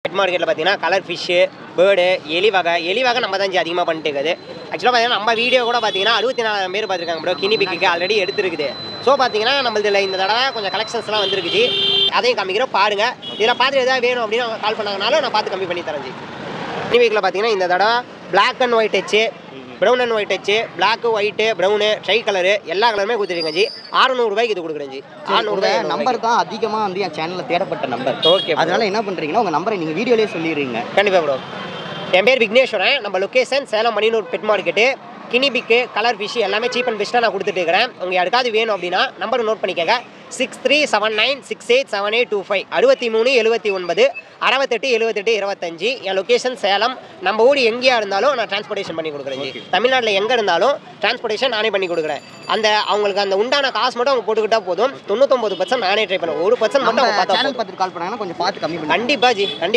Bed மார்க்கெட்டில் பார்த்தீங்கன்னா colour fish bird எலி வகை எலி வகை நம்ம தான் ஜி அதிகமாக பண்ணிட்டு இருக்குது ஆக்சுவலாக பார்த்தீங்கன்னா நம்ம வீடியோ கூட பார்த்தீங்கன்னா அறுபத்தி நாலாயிரம் பேர் பார்த்துருக்காங்க ப்ரோ கினி பிக்கு ஆல்ரெடி எடுத்துருக்குது ஸோ பார்த்தீங்கன்னா நம்மளதுல இந்த தடவை கொஞ்சம் கலெக்ஷன்ஸ்லாம் வந்துருக்குது அதையும் காமிக்கிறோம் பாருங்க இதில் பார்த்து எதாவது வேணும் அப்படின்னு அவங்க கால் பண்ணாங்கனாலும் நான் பார்த்து கம்மி பண்ணி தரேன் ஜி கினி பிக்கில் பார்த்தீங்கன்னா இந்த தடவை Black அண்ட் ஒயிட் வச்சு ப்ரௌன் அண்ட் ஒயிட் வச்சு black white brown tri colour எல்லா கலருமே கொடுத்துருக்கேன் ஜி அறுநூறுபாய்க்கு இது கொடுக்குறேன் ஜி உங்க அறுநூறுபாய் நம்பர் தான் அதிகமா வந்து என் சேனல்ல தேடப்பட்ட நம்பர் ஓகே அதனால என்ன பண்றீங்கன்னா உங்க நம்பரை நீங்க வீடியோலயே சொல்லிடுறீங்க கண்டிப்பாக ப்ரோ என் பேர் விக்னேஸ்வரன் நம்ம location Salem Maninur pet market guinea pig colour fish எல்லாமே சீப் அண்ட் பெஸ்ட்டாக நான் கொடுத்துட்டு இருக்கிறேன் உங்கள் யாருக்காவது வேணும் அப்படின்னா நம்பர் நோட் பண்ணிக்கங்க six three seven nine six eight seven eight two five அறுபத்தி மூணு எழுபத்தி ஒன்பது அறுபத்தெட்டு எழுபத்தெட்டு இருபத்தஞ்சு என் லொக்கேஷன் சேலம் நம்ம ஊர் எங்கேயா இருந்தாலும் நான் டிரான்ஸ்போர்ட்டேஷன் பண்ணி கொடுக்குறேன் ஜி. தமிழ்நாட்டில் எங்கே இருந்தாலும் டிரான்ஸ்போர்ட்டேஷன் நானே பண்ணி கொடுக்குறேன் அந்த அவங்களுக்கு அந்த உண்டான காசு மட்டும் அவங்க போட்டுக்கிட்டா போதும் தொண்ணூத்தொம்பது பர்சன்ட் நானே ட்ரை பண்ணுவேன் ஒரு பர்சன்ட் மட்டும் அவங்க நம்ம பார்த்தா சேனல் போதும். பார்த்துட்டு கால் பண்ணாங்கன்னா கொஞ்சம் பார்த்து கம்மி பண்ணி கண்டிப்பா ஜி கண்டிப்பா